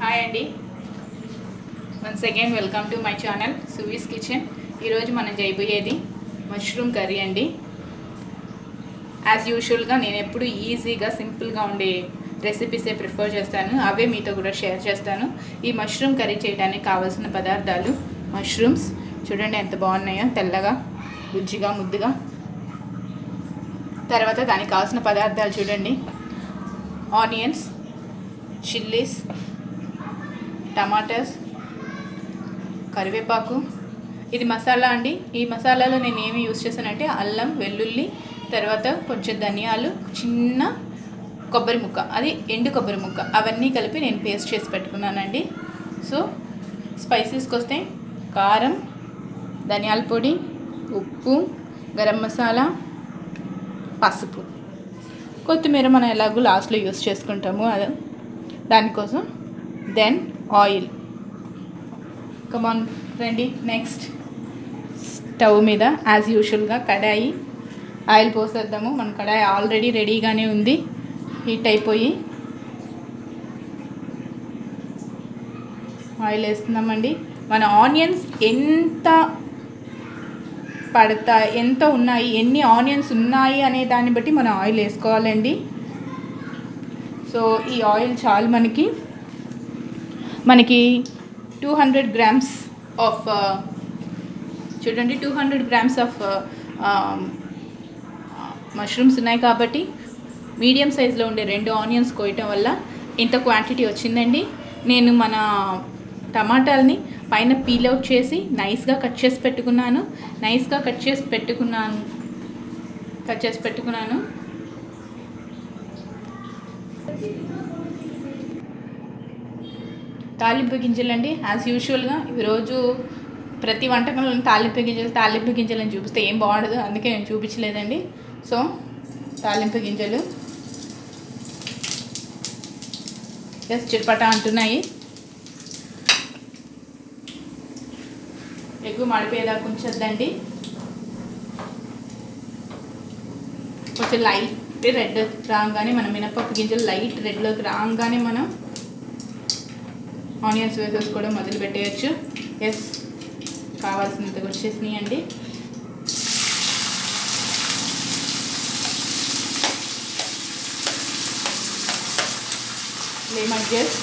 hi అండి once again welcome to my channel Suvi's kitchen ఈరోజు మనం చేయబోయేది మష్రూమ్ కర్రీ అండి యాజ్ యూజువల్గా నేను ఎప్పుడు ఈజీగా సింపుల్గా ఉండే రెసిపీసే ప్రిఫర్ చేస్తాను అవే మీతో కూడా షేర్ చేస్తాను ఈ మష్రూమ్ కర్రీ చేయడానికి కావాల్సిన పదార్థాలు మష్రూమ్స్ చూడండి ఎంత బాగున్నాయో తెల్లగా బుజ్జిగా ముద్దుగా తర్వాత దానికి కావాల్సిన పదార్థాలు చూడండి ఆనియన్స్ చిల్లీస్ టమాటాస్ కరివేపాకు ఇది మసాలా అండి ఈ మసాలాలో నేను ఏమి యూస్ చేశానంటే అల్లం వెల్లుల్లి తర్వాత కొంచెం ధనియాలు చిన్న కొబ్బరి ముక్క అది ఎండు కొబ్బరి ముక్క అవన్నీ కలిపి నేను పేస్ట్ చేసి పెట్టుకున్నానండి సో స్పైసెస్కి వస్తే కారం ధనియాల పొడి ఉప్పు గరం మసాలా పసుపు కొత్తిమీర మనం ఎలాగో లాస్ట్లో యూస్ చేసుకుంటాము అది దానికోసం దెన్ ఆయిల్ కమాన్ రండి నెక్స్ట్ స్టవ్ మీద యాజ్ యూజువల్గా కడాయి ఆయిల్ పోసేద్దాము మన కడాయి ఆల్రెడీ రెడీగానే ఉంది హీట్ అయిపోయి ఆయిల్ వేస్తున్నామండి మన ఆనియన్స్ ఎంత పడతా ఎంత ఉన్నాయి ఎన్ని ఆనియన్స్ ఉన్నాయి అనే దాన్ని బట్టి మనం ఆయిల్ వేసుకోవాలండి సో ఈ ఆయిల్ చాలు మనకి మనకి టూ హండ్రెడ్ గ్రామ్స్ ఆఫ్ చూడండి two hundred grams of mushrooms ఉన్నాయి కాబట్టి మీడియం సైజులో ఉండే రెండు ఆనియన్స్ కోయటం వల్ల ఇంత క్వాంటిటీ వచ్చిందండి నేను మన టమాటాలని పైన పీల్ అవుట్ చేసి నైస్గా కట్ చేసి పెట్టుకున్నాను నైస్గా కట్ చేసి పెట్టుకున్నాను కట్ చేసి పెట్టుకున్నాను తాలింపు గింజలు అండి యాజ్ యూజువల్గా ఈరోజు ప్రతి వంటకంలో తాలింపు గింజలు తాలింపు గింజలు అని చూపిస్తే ఏం బాగుండదు అందుకే నేను చూపించలేదండి సో తాలింపు గింజలు జస్ట్ చిట్పట అంటున్నాయి ఎక్కువ మడిపోయేదాకా ఉంచొద్దండి కొంచెం లైట్ రెడ్ రాగానే మనం మినపప్పు గింజలు లైట్ రెడ్లోకి రాగానే మనం ఆనియన్స్ వేసేసుకోవడం మొదలు పెట్టేయచ్చు ఎస్ కావాల్సినంత వచ్చేసినాయి అండి లెమన్ జస్ట్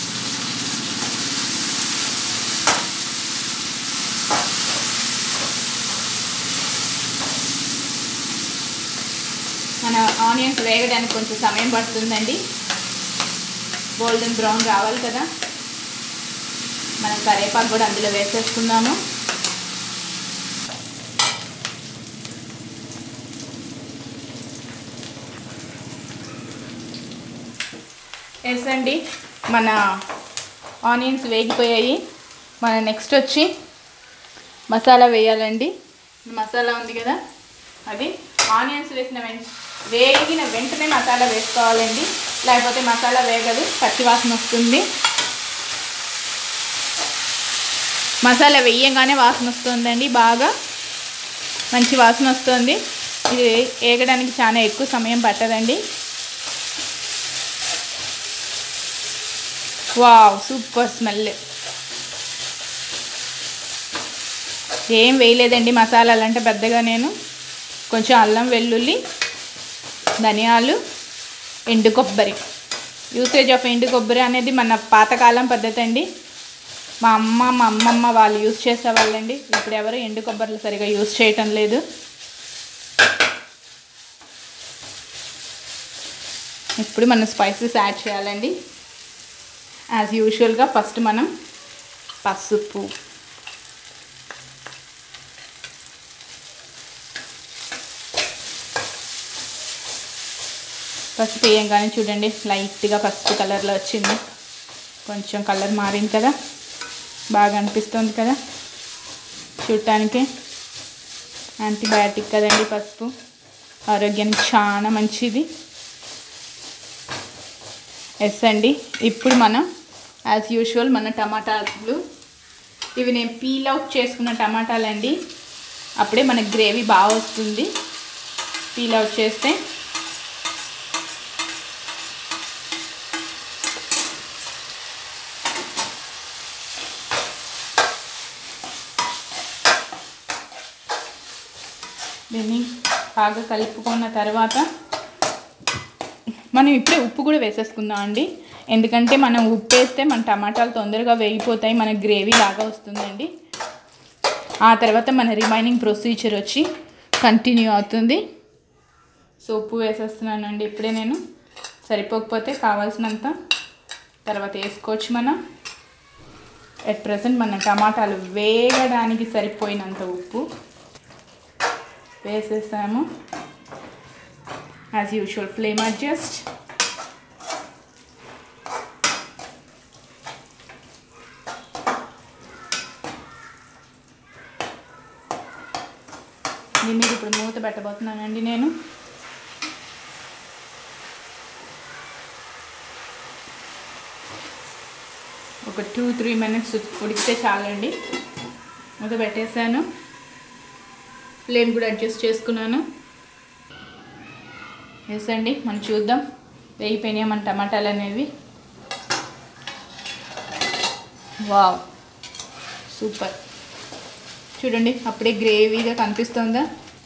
మన ఆనియన్స్ వేగడానికి కొంచెం సమయం పడుతుందండి గోల్డెన్ బ్రౌన్ రావాలి కదా మనం కరేపాకు కూడా అందులో వేసేసుకుందాము ఎస్ అండి మన ఆనియన్స్ వేగిపోయాయి మన నెక్స్ట్ వచ్చి మసాలా వేయాలండి మసాలా ఉంది కదా అది ఆనియన్స్ వేసిన వెంట వేగిన వెంటనే మసాలా వేసుకోవాలండి లేకపోతే మసాలా వేగదు పచ్చివాసన వస్తుంది మసాలా వేయంగానే వాసన వస్తుందండి బాగా మంచి వాసన వస్తుంది ఇది వేగడానికి చాలా ఎక్కువ సమయం పట్టదండి వావ్ సూపర్ స్మెల్ ఏం వేయలేదండి మసాలాలు అంటే పెద్దగా నేను కొంచెం అల్లం వెల్లుల్లి ధనియాలు ఎండు కొబ్బరి యూసేజ్ ఆఫ్ ఎండు కొబ్బరి అనేది మన పాతకాలం పద్ధతి అండి మా అమ్మ మా అమ్మమ్మ వాళ్ళు యూజ్ చేసేవాళ్ళండి ఇప్పుడు ఎవరు ఎండు కొబ్బరిలు సరిగా యూజ్ చేయటం లేదు ఇప్పుడు మనం స్పైసెస్ యాడ్ చేయాలండి యాజ్ యూజువల్గా ఫస్ట్ మనం పసుపు పసుపు వేయంగానే చూడండి లైట్గా పసుపు కలర్లో వచ్చింది కొంచెం కలర్ మారింది కదా బాగా అనిపిస్తుంది కదా చూడటానికి యాంటీబయాటిక్ కదండి పసుపు ఆరోగ్యానికి చాలా మంచిది ఎస్ అండి ఇప్పుడు మనం యాజ్ యూజువల్ మన టమాటాలు ఇవి నేను పీల్ అవుట్ చేసుకున్న టమాటాలండి అప్పుడే మనకి గ్రేవీ బాగా వస్తుంది పీల్ అవుట్ చేస్తే దీన్ని బాగా కలుపుకున్న తర్వాత మనం ఇప్పుడే ఉప్పు కూడా వేసేసుకుందాం అండి ఎందుకంటే మనం ఉప్పు వేస్తే మన టమాటాలు తొందరగా వేగిపోతాయి మన గ్రేవీ లాగా వస్తుందండి ఆ తర్వాత మన రిమైనింగ్ ప్రొసీజర్ వచ్చి కంటిన్యూ అవుతుంది సో ఉప్పు వేసేస్తున్నానండి ఇప్పుడే నేను సరిపోకపోతే కావాల్సినంత తర్వాత వేసుకోవచ్చు మనం ఎట్ ప్రజెంట్ మన టమాటాలు వేగడానికి సరిపోయినంత ఉప్పు వేసేసాము యాజ్ యూజువల్ ఫ్లేమ్ అడ్జస్ట్ దీని మీద ఇప్పుడు మూత పెట్టబోతున్నానండి నేను ఒక టూ త్రీ మినిట్స్ ఉడికితే చాలండి మూత పెట్టేశాను ఫ్లేమ్ కూడా అడ్జస్ట్ చేసుకున్నాను వేసండి మనం చూద్దాం వేగిపోయినాయి మన టమాటాలు అనేవి వావ్ సూపర్ చూడండి అప్పుడే గ్రేవీగా కనిపిస్తుందా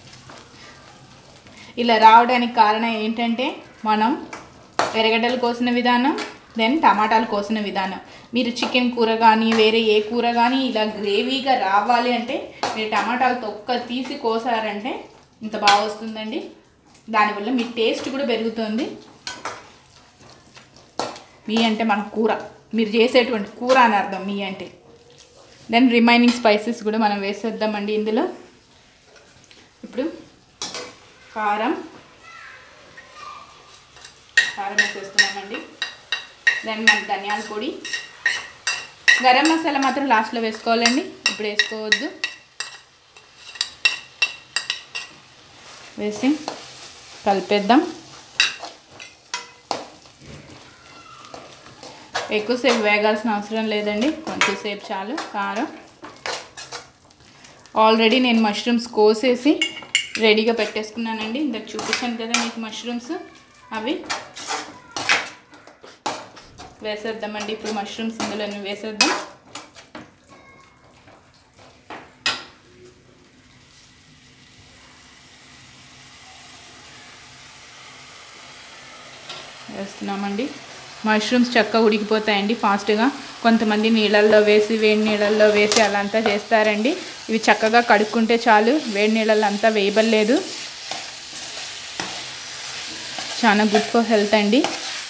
ఇలా రావడానికి కారణం ఏంటంటే మనం ఎర్రగడ్డలు కోసిన విధానం దెన్ టమాటాలు కోసిన విధానం మీరు చికెన్ కూర కానీ వేరే ఏ కూర కానీ ఇలా గ్రేవీగా రావాలి అంటే మీరు టమాటాలు తొక్క తీసి కోసారంటే ఇంత బాగా వస్తుందండి దానివల్ల మీ టేస్ట్ కూడా పెరుగుతుంది మీ అంటే మన కూర మీరు చేసేటువంటి కూర అని అర్థం మీ అంటే దెన్ రిమైనింగ్ స్పైసెస్ కూడా మనం వేసేద్దామండి ఇందులో ఇప్పుడు కారం కారం వేసేస్తున్నామండి దెన్ మన ధనియాల పొడి గరం మసాలా మాత్రం లాస్ట్లో వేసుకోవాలండి ఇప్పుడు వేసుకోవద్దు వేసి కలిపేద్దాం ఎక్కువసేపు వేగాల్సిన అవసరం లేదండి కొంచెంసేపు చాలు కారం ఆల్రెడీ నేను మష్రూమ్స్ కోసేసి రెడీగా పెట్టేసుకున్నానండి ఇందాక చూపించాను కదా మీకు మష్రూమ్స్ అవి వేసేద్దామండి ఇప్పుడు మష్రూమ్స్ ఇందులో వేసేద్దాం వేస్తున్నామండి మష్రూమ్స్ చక్కగా ఉడికిపోతాయండి ఫాస్ట్గా కొంతమంది నీళ్ళల్లో వేసి వేడి నీళ్ళల్లో వేసి అలా అంతా చేస్తారండి ఇవి చక్కగా కడుక్కుంటే చాలు వేడి నీళ్ళల్లో అంతా వేయబడలేదు చాలా గుడ్ ఫర్ హెల్త్ అండి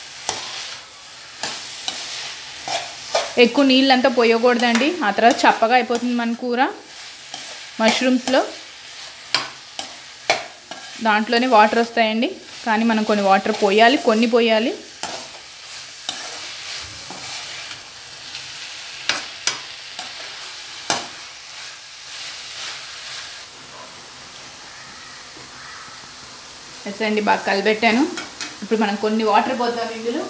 ఎక్కువ నీళ్ళంతా పోయకూడదండి ఆ తర్వాత చప్పగా అయిపోతుంది మన కూర మష్రూమ్స్లో దాంట్లోనే వాటర్ వస్తాయండి కానీ మనం కొన్ని వాటర్ పోయాలి కొన్ని పోయాలి ఎస్ అండి బాగా కలిపెట్టాను ఇప్పుడు మనం కొన్ని వాటర్ పోద్దాం ఇందులో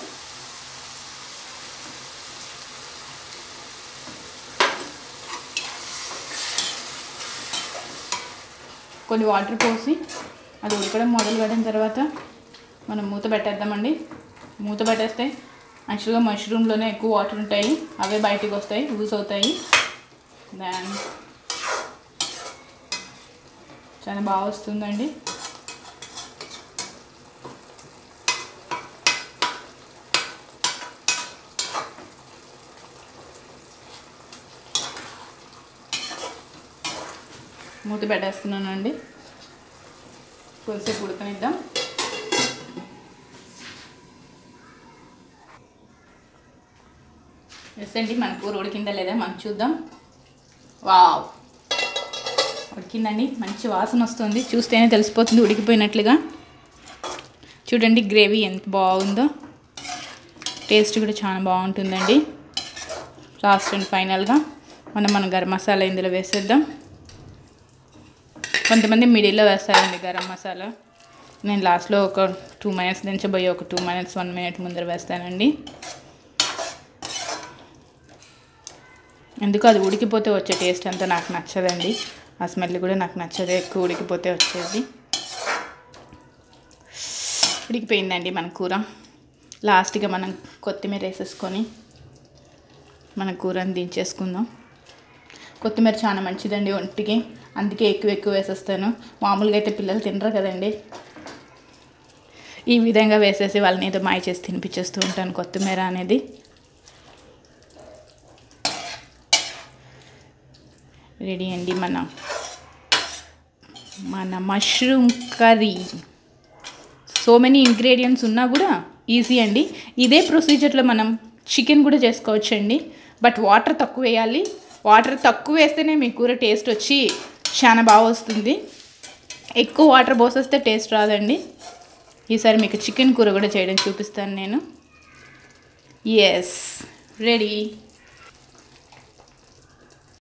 కొన్ని వాటర్ పోసి అది ఉడకడం మొదలు పెట్టిన తర్వాత మనం మూత పెట్టేద్దామండి మూత పెట్టేస్తే యాక్చువల్గా మష్రూమ్లోనే ఎక్కువ వాటర్ ఉంటాయి అవే బయటికి వస్తాయి యూస్ అవుతాయి దాన్ చాలా బాగా వస్తుందండి మూత పెట్టేస్తున్నానండి కొద్దిసేపు ఉడకనిద్దాం ఎస్ అండి మన కూర ఉడికిందా లేదా మనం చూద్దాం వావ్ ఉడికిందండి మంచి వాసన వస్తుంది చూస్తేనే తెలిసిపోతుంది ఉడికిపోయినట్లుగా చూడండి గ్రేవీ ఎంత బాగుందో టేస్ట్ కూడా చాలా బాగుంటుందండి లాస్ట్ అండ్ ఫైనల్గా మనం మన గరం మసాలా ఇందులో వేసేద్దాం కొంతమంది మిడిల్లో వేస్తారండి గరం మసాలా నేను లాస్ట్లో ఒక టూ మినిట్స్ దించబోయి ఒక టూ మినిట్స్ వన్ మినిట్ ముందర వేస్తానండి ఎందుకు అది ఉడికిపోతే వచ్చే టేస్ట్ అంతా నాకు నచ్చదండి ఆ స్మెల్ కూడా నాకు నచ్చదు ఎక్కువ ఉడికిపోతే వచ్చేది ఉడికిపోయిందండి మన కూర లాస్ట్గా మనం కొత్తిమీర వేసేసుకొని మన కూరని దించేసుకుందాం కొత్తిమీర చాలా మంచిదండి ఒంటికి అందుకే ఎక్కువ ఎక్కువ వేసేస్తాను మామూలుగా అయితే పిల్లలు తినరు కదండి ఈ విధంగా వేసేసి వాళ్ళని ఏదో మాయ చేసి తినిపించేస్తూ ఉంటాను కొత్తిమీర అనేది రెడీ అండి మన మన mushroom curry so many ingredients ఉన్నా కూడా ఈజీ అండి ఇదే ప్రొసీజర్లో మనం చికెన్ కూడా చేసుకోవచ్చు అండి బట్ వాటర్ తక్కువ వేయాలి వాటర్ తక్కువ వేస్తేనే మీ కూర టేస్ట్ వచ్చి చాలా బాగా వస్తుంది ఎక్కువ వాటర్ పోసేస్తే టేస్ట్ రాదండి ఈసారి మీకు చికెన్ కూర కూడా చేయడం చూపిస్తాను నేను ఎస్ రెడీ